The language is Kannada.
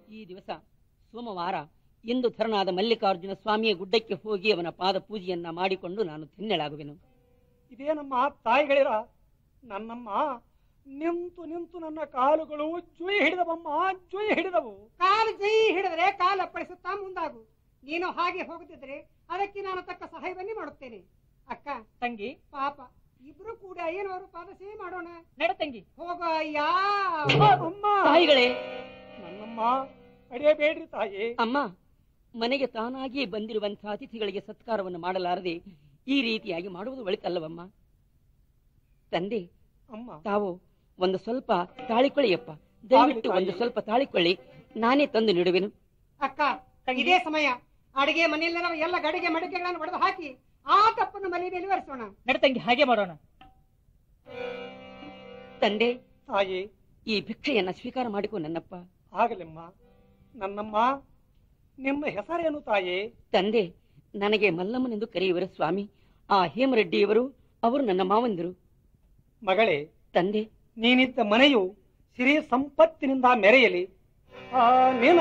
ಈ ದಿವಸ ಸೋಮವಾರ ಇಂದು ಧರನಾದ ಮಲ್ಲಿಕಾರ್ಜುನ ಸ್ವಾಮಿಯ ಗುಡ್ಡಕ್ಕೆ ಹೋಗಿ ಅವನ ಪಾದ ಪೂಜೆಯನ್ನ ಮಾಡಿಕೊಂಡು ನಾನು ಧನ್ಯಳಾಗುವೆನು ಇದೇನಮ್ಮ ತಾಯಿಗಳಿರ ನನ್ನಮ್ಮ ನಿಂತು ನಿಂತು ನನ್ನ ಕಾಲುಗಳು ಜುಯಿ ಹಿಡಿದವಮ್ಮ ಜುಯಿ ಹಿಡಿದವು ಕಾಲು ಜೈ ಹಿಡಿದ್ರೆ ಕಾಲು ಅಪ್ಪಳಿಸುತ್ತಾ ಮುಂದಾಗು ನೀನು ಹಾಗೆ ಹೋಗುತ್ತಿದ್ರೆ ಅದಕ್ಕೆ ನಾನು ತಕ್ಕ ಸಹಾಯವನ್ನೇ ಮಾಡುತ್ತೇನೆ ಅಕ್ಕ ತಂಗಿ ಪಾಪ ಇಬ್ರು ಕೂಡ ಅಯ್ಯನವರು ಪಾದ ಸೇವೆ ಮಾಡೋಣ ನಡ ತಂಗಿ ಹೋಗ ಯಾ ಅಮ್ಮ ತಾಯಿಗಳೇ ನನ್ನಮ್ಮ ಅಡಿಯಬೇಡ್ರಿ ತಾಯಿ ಅಮ್ಮ ಮನೆಗೆ ತಾನಾಗಿಯೇ ಬಂದಿರುವಂತಹ ಅತಿಥಿಗಳಿಗೆ ಸತ್ಕಾರವನ್ನು ಮಾಡಲಾರದೆ ಈ ರೀತಿಯಾಗಿ ಮಾಡುವುದು ಒಳಿತಲ್ಲವಮ್ಮ ತಂದೆ ಅಮ್ಮ ತಾವು ಒಂದು ಸ್ವಲ್ಪ ತಾಳಿಕೊಳ್ಳಿಯಪ್ಪ ದಯವಿಟ್ಟು ತಾಯಿ. ಒಂದು ಸ್ವಲ್ಪ ತಾಳಿಕೊಳ್ಳಿ ನಾನೇ ತಂದು ನೀಡುವೆನು ಅಕ್ಕ ಇದೇ ಸಮಯ ಅಡಿಗೆ ಮನೆಯಲ್ಲಿರುವ ಎಲ್ಲ ಗಡಿಗೆ ಮಡಿಕೆಗಳನ್ನು ಒಡೆದು ಹಾಕಿ ಆ ತಪ್ಪನ್ನು ಮನೆ ಮೇಲೆ ಒರೆಸೋಣ ನಡ ತಂಗಿ ಹಾಗೆ ಮಾಡೋಣ ತಂದೆ ತಾಯಿ ಈ ಭಿಕ್ಷೆಯನ್ನ ಸ್ವೀಕಾರ ಮಾಡಿಕೊ ನನ್ನಪ್ಪ ಆಗಲೆಮ್ಮ ನನ್ನಮ್ಮ ನಿಮ್ಮ ಹೆಸರೇನು ತಾಯಿ ತಂದೆ ನನಗೆ ಮಲ್ಲಮ್ಮನೆಂದು ಕರೆಯುವರು ಸ್ವಾಮಿ ಆ ಹೇಮರೆಡ್ಡಿಯವರು ಅವರು ನನ್ನ ಮಾವಂದಿರು ಮಗಳೇ ತಂದೆ ನೀನಿದ್ದ ಮನೆಯು ಸಿರಿ ಸಂಪತ್ತಿನಿಂದ ಮೆರೆಯಲಿ ಆ ನಿನ್ನ